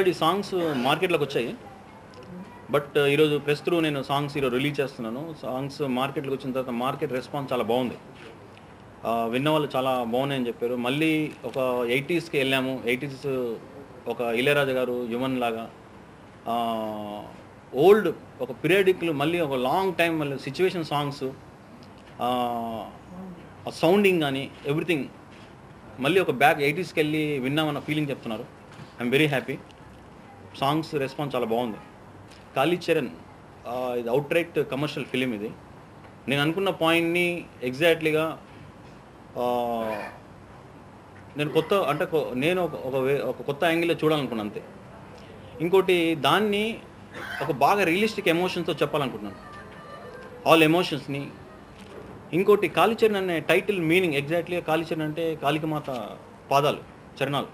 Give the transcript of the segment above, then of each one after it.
already songs మార్కెట్లోకి వచ్చాయి but ఈరోజు ప్రెస్ త్రూ నేను సాంగ్స్ ఈరోజు రిలీజ్ చేస్తున్నాను సాంగ్స్ మార్కెట్లోకి వచ్చిన తర్వాత మార్కెట్ రెస్పాన్స్ చాలా బాగుంది ఆ, విన్న వాళ్ళు చాలా బాగున్నాయని చెప్పారు మళ్ళీ ఒక ఎయిటీస్కి వెళ్ళాము ఎయిటీస్ ఒక ఇళయరాజా గారు యువన్ లాగా ఓల్డ్ ఒక పీరియడిక్లు మళ్ళీ ఒక లాంగ్ టైం మళ్ళీ సిచ్యువేషన్ సాంగ్స్ సౌండింగ్ కానీ ఎవ్రీథింగ్ మళ్ళీ ఒక బ్యాక్ ఎయిటీస్కి వెళ్ళి విన్నామన్న ఫీలింగ్ చెప్తున్నారు I'm very happy songs response చాలా బాగుంది కాళీ చరణ్ ఆ, ఇది అవుట్ రైట్ కమర్షియల్ ఫిలిం ఇది నేను అనుకున్న పాయింట్ని ఎగ్జాక్ట్లీగా నేను కొత్త అంటే కొ- నేను ఒక ఒక వే- ఒక కొత్త యాంగిల్లో చూడాలనుకున్నాను అంతే ఇంకోటి దాన్ని ఒక బాగా రియలిస్టిక్ ఎమోషన్స్తో చెప్పాలనుకుంటున్నాను ఆల్ ఎమోషన్స్ని ఇంకోటి కాళీచరణ్ అనే టైటిల్ మీనింగ్ ఎగ్జాక్ట్లీగా కాళీచరణ్ అంటే కాళికమాత పాదాలు చరణాలు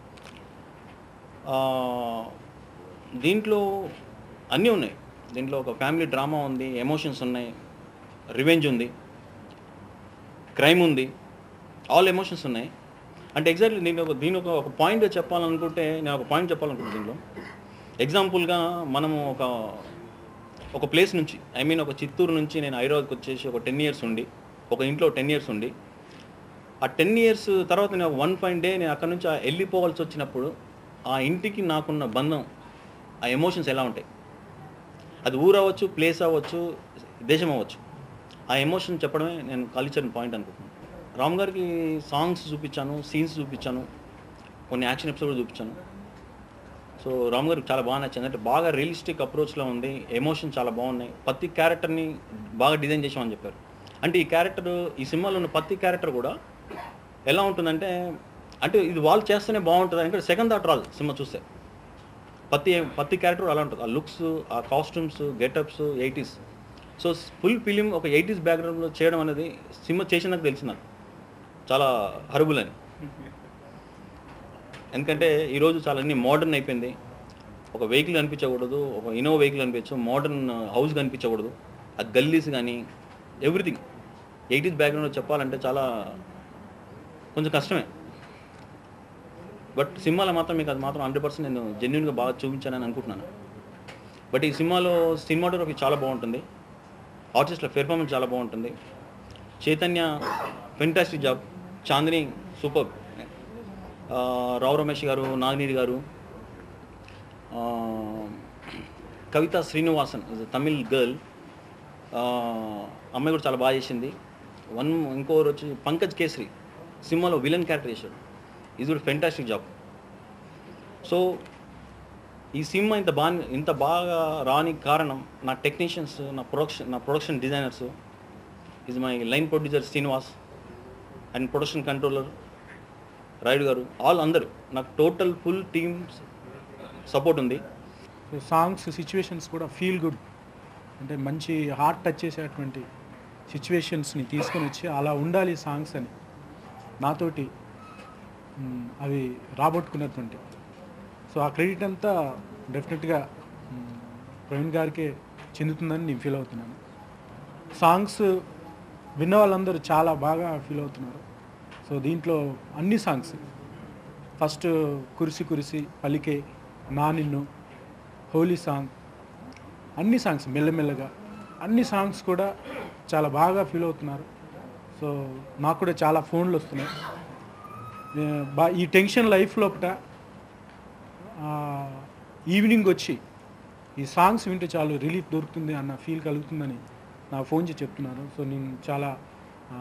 ఆ, దీంట్లో అన్నీ ఉన్నాయి దీంట్లో ఒక ఫ్యామిలీ డ్రామా ఉంది ఎమోషన్స్ ఉన్నాయి రివెంజ్ ఉంది క్రైమ్ ఉంది ఆల్ ఎమోషన్స్ ఉన్నాయి అంటే ఎగ్జాక్ట్లీ నేను ఒక దీని ఒక ఒక పాయింట్ చెప్పాలనుకుంటే నేను ఒక పాయింట్ చెప్పాలనుకుంటున్నాను దీంట్లో ఎగ్జాంపుల్గా మనము ఒక ఒక ప్లేస్ నుంచి ఐ మీన్ ఒక చిత్తూరు నుంచి నేను హైదరాబాద్కి వచ్చేసి ఒక టెన్ ఇయర్స్ ఉండి ఒక ఇంట్లో టెన్ ఇయర్స్ ఉండి ఆ టెన్ ఇయర్స్ తర్వాత నేను వన్ ఫైన్ డే నేను అక్కడ నుంచి ఆ వెళ్ళిపోవాల్సి వచ్చినప్పుడు ఆ ఇంటికి నాకున్న బంధం ఆ ఎమోషన్స్ ఎలా ఉంటాయి అది ఊరు అవ్వచ్చు ప్లేస్ అవ్వచ్చు దేశం అవ్వచ్చు ఆ ఎమోషన్ చెప్పడమే నేను కల్చర్ పాయింట్ అనుకుంటున్నాను రామ్ గారికి సాంగ్స్ చూపించాను సీన్స్ చూపించాను కొన్ని యాక్షన్ ఎపిసోడ్ చూపించాను సో రామ్ గారికి చాలా బాగా నచ్చింది అంటే బాగా రియలిస్టిక్ అప్రోచ్లో ఉంది ఎమోషన్ చాలా బాగున్నాయి ప్రతి క్యారెక్టర్ని బాగా డిజైన్ చేసామని చెప్పారు అంటే ఈ క్యారెక్టర్ ఈ సినిమాలో ఉన్న ప్రతి క్యారెక్టర్ కూడా ఎలా ఉంటుందంటే అంటే ఇది వాళ్ళు చేస్తేనే బాగుంటుంది అంటే సెకండ్ థాట్ రాదు సినిమా చూస్తే ప్రతి ప్రతి క్యారెక్టర్ అలా ఉంటుంది ఆ లుక్స్ ఆ costumes getups eighties so full film ఒక ఎయిటీస్ బ్యాక్గ్రౌండ్లో చేయడం అనేది సినిమా చేసినాక తెలిసింది నాకు చాలా హరబుల్ అని ఎందుకంటే ఈరోజు చాలా అన్ని మోడర్న్ అయిపోయింది ఒక వెహికల్ కనిపించకూడదు ఒక ఇన్నోవా వెహికల్ కనిపించు మోడర్న్ హౌస్ కనిపించకూడదు ఆ గల్లీస్ కానీ ఎవ్రీథింగ్ ఎయిటీస్ బ్యాక్గ్రౌండ్లో చెప్పాలంటే చాలా కొంచెం కష్టమే బట్ సినిమాలో మాత్రం మీకు అది మాత్రం హండ్రెడ్ పర్సెంట్ నేను జెన్యున్గా బాగా చూపించానని అనుకుంటున్నాను బట్ ఈ సినిమాలో సినిమాటోగ్రఫీ చాలా బాగుంటుంది ఆర్టిస్ట్ల పెర్ఫార్మెన్స్ చాలా బాగుంటుంది Chaitanya fantastic job Chandini super Rao Ramesh garu Nagineedu garu ఆ, కవిత శ్రీనివాసన్ ఇస్ తమిళ్ గర్ల్ అమ్మాయి కూడా చాలా బాగా చేసింది వన్ ఇంకోరు వచ్చి పంకజ్ కేసరి సినిమాలో విలన్ క్యారెక్టర్ చేశాడు ఇది కూడా ఫెంటాస్టిక్ జాబ్ సో ఈ సినిమా ఇంత బాగా ఇంత బాగా రానికి కారణం నా టెక్నీషియన్స్ నా ప్రొడక్షన్ నా production designers is my line producer Srinivas and production controller Rayudu garu all అందరూ నాకు టోటల్ ఫుల్ టీమ్స్ సపోర్ట్ ఉంది సో సాంగ్స్ సిచ్యువేషన్స్ కూడా ఫీల్ గుడ్ అంటే మంచి హార్ట్ టచ్ చేసేటువంటి సిచ్యువేషన్స్ని తీసుకొని వచ్చి అలా ఉండాలి సాంగ్స్ అని నాతోటి మ్, అవి రాబట్టుకున్నటువంటి సో ఆ క్రెడిట్ అంతా డెఫినెట్గా మ్, ప్రవీణ్ గారికే చెందుతుందని నేను ఫీల్ అవుతున్నాను సాంగ్స్ విన్న వాళ్ళందరూ చాలా బాగా ఫీల్ అవుతున్నారు సో దీంట్లో అన్ని సాంగ్స్ ఫస్ట్ కురిసి కురిసి పలికే నా నిన్ను హోలీ సాంగ్ అన్ని సాంగ్స్ మెల్లమెల్లగా అన్ని సాంగ్స్ కూడా చాలా బాగా ఫీల్ అవుతున్నారు సో నాకు కూడా చాలా ఫోన్లు వస్తున్నాయి ఏ, బా ఈ టెన్షన్ లైఫ్ లోపట ఆ, ఈవినింగ్ వచ్చి ఈ సాంగ్స్ వింటే చాలు రిలీఫ్ దొరుకుతుంది అన్న ఫీల్ కలుగుతుందని నాకు ఫోన్ చేసి చెప్తున్నారు సో నేను చాలా ఆ,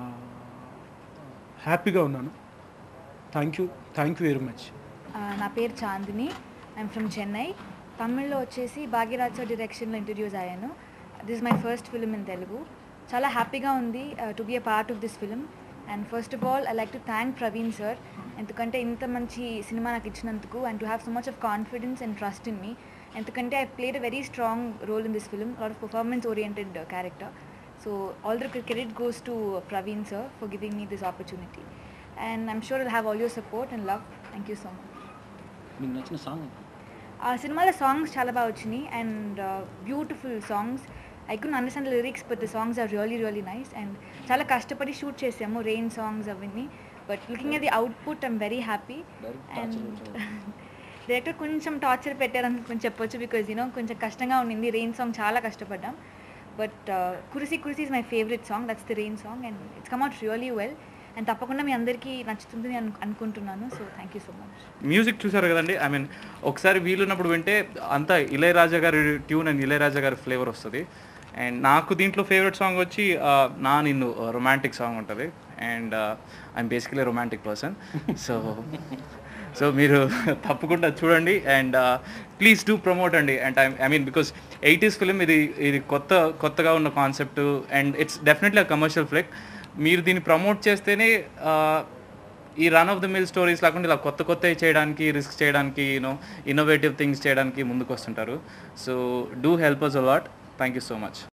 హ్యాపీగా ఉన్నాను thank you thank you very much ఆ, నా పేరు చాందిని ఐఎమ్ ఫ్రమ్ చెన్నై తమిళ్లో వచ్చేసి భాగ్యరాజ్ సార్ డైరెక్షన్లో ఇంట్రడ్యూస్ అయ్యాను this my first film in Telugu చాలా హ్యాపీగా ఉంది to be a part of this film and first of all I like to thank Praveen sir ఎందుకంటే ఇంత మంచి సినిమా నాకు ఇచ్చినందుకు and to have so much of confidence and trust in me ఎందుకంటే I played a very strong role in this film lot of performance oriented character so all the credit goes to Praveen sir for giving me this opportunity and I'm sure I'll have all your support and love thank you so much మీకు నచ్చిన song ఆ సినిమాలో songs చాలా బాగా వచ్చినాయి and beautiful songs I couldn't understand lyrics but the songs are really really nice and చాలా కష్టపడి shoot చేసాము రెయిన్ సాంగ్స్ అవన్నీ but looking at the output I'm very happy and director కొంచెం టార్చర్ పెట్టారని కొంచెం చెప్పొచ్చు బికాజ్ యూనో కొంచెం కష్టంగా ఉండింది రెయిన్ సాంగ్ చాలా కష్టపడ్డాం బట్ కురిసి కురిసి is my favourite song that's the rain song and it's come out really well and తప్పకుండా మీ అందరికీ నచ్చుతుంది అని అనుకుంటున్నాను so thank you so much music చూసారు కదండి ఐ మీన్ ఒకసారి వీలున్నప్పుడు వింటే అంతా ఇళయరాజా గారి ట్యూన్ అండ్ ఇళయరాజా గారి ఫ్లేవర్ వస్తుంది అండ్ నాకు దీంట్లో ఫేవరెట్ సాంగ్ వచ్చి ఆ, నా నిన్ను రొమాంటిక్ సాంగ్ ఉంటుంది and I'm basically romantic person so so మీరు తప్పకుండా చూడండి అండ్ ప్లీజ్ డూ ప్రమోట్ అండి and I mean because eighties film ఇది ఇది కొత్త కొత్తగా ఉన్న concept and it's definitely a commercial flick మీరు దీన్ని ప్రమోట్ చేస్తేనే ఆ, ఈ run of the mill stories లేకుండా ఇలా కొత్త కొత్తవి చేయడానికి రిస్క్ చేయడానికి యూనో ఇన్నోవేటివ్ థింగ్స్ చేయడానికి ముందుకు వస్తుంటారు so do help us a lot thank you so much